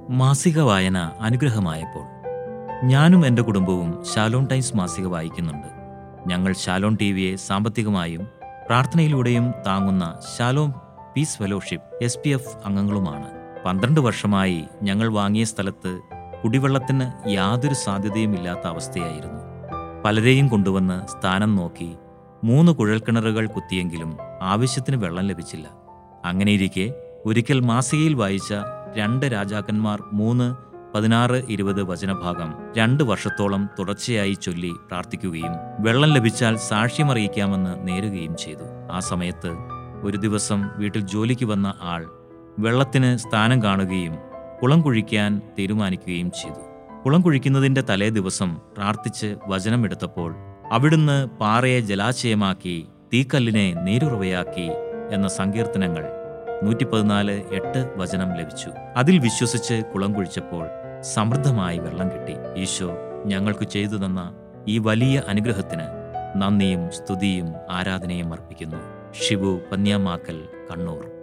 മാസിക വായന അനുഗ്രഹമായപ്പോൾ ഞാനും എൻ്റെ കുടുംബവും ഷാലോൺ ടൈംസ് മാസിക വായിക്കുന്നുണ്ട് ഞങ്ങൾ ഷാലോൺ ടി വിയെ സാമ്പത്തികമായും പ്രാർത്ഥനയിലൂടെയും താങ്ങുന്ന Shalom peace fellowship S P F അംഗങ്ങളുമാണ് പന്ത്രണ്ട് വർഷമായി ഞങ്ങൾ വാങ്ങിയ സ്ഥലത്ത് കുടിവെള്ളത്തിന് യാതൊരു സാധ്യതയും ഇല്ലാത്ത അവസ്ഥയായിരുന്നു പലരെയും കൊണ്ടുവന്ന് സ്ഥാനം നോക്കി മൂന്ന് കുഴൽക്കിണറുകൾ കുത്തിയെങ്കിലും ആവശ്യത്തിന് വെള്ളം ലഭിച്ചില്ല അങ്ങനെയിരിക്കെ ഒരിക്കൽ മാസികയിൽ വായിച്ച രണ്ട് രാജാക്കന്മാർ മൂന്ന് പതിനാറ് ഇരുപത് വചനഭാഗം രണ്ട് വർഷത്തോളം തുടർച്ചയായി ചൊല്ലി പ്രാർത്ഥിക്കുകയും വെള്ളം ലഭിച്ചാൽ സാക്ഷ്യമറിയിക്കാമെന്ന് നേരുകയും ചെയ്തു ആ സമയത്ത് ഒരു ദിവസം വീട്ടിൽ ജോലിക്ക് വന്ന ആൾ വെള്ളത്തിന് സ്ഥാനം കാണുകയും കുളം കുഴിക്കാൻ തീരുമാനിക്കുകയും ചെയ്തു കുളം കുഴിക്കുന്നതിന്റെ തലേ ദിവസം പ്രാർത്ഥിച്ച് വചനമെടുത്തപ്പോൾ അവിടുന്ന് പാറയെ ജലാശയമാക്കി തീക്കല്ലിനെ നീരുറവയാക്കി എന്ന സങ്കീർത്തനങ്ങൾ നൂറ്റി പതിനാല് എട്ട് വചനം ലഭിച്ചു അതിൽ വിശ്വസിച്ച് കുളം കുഴിച്ചപ്പോൾ സമൃദ്ധമായി വെള്ളം കിട്ടി ഈശോ ഞങ്ങൾക്ക് ചെയ്തു തന്ന ഈ വലിയ അനുഗ്രഹത്തിന് നന്ദിയും സ്തുതിയും ആരാധനയും അർപ്പിക്കുന്നു ഷിബു പന്യാമാക്കൽ കണ്ണൂർ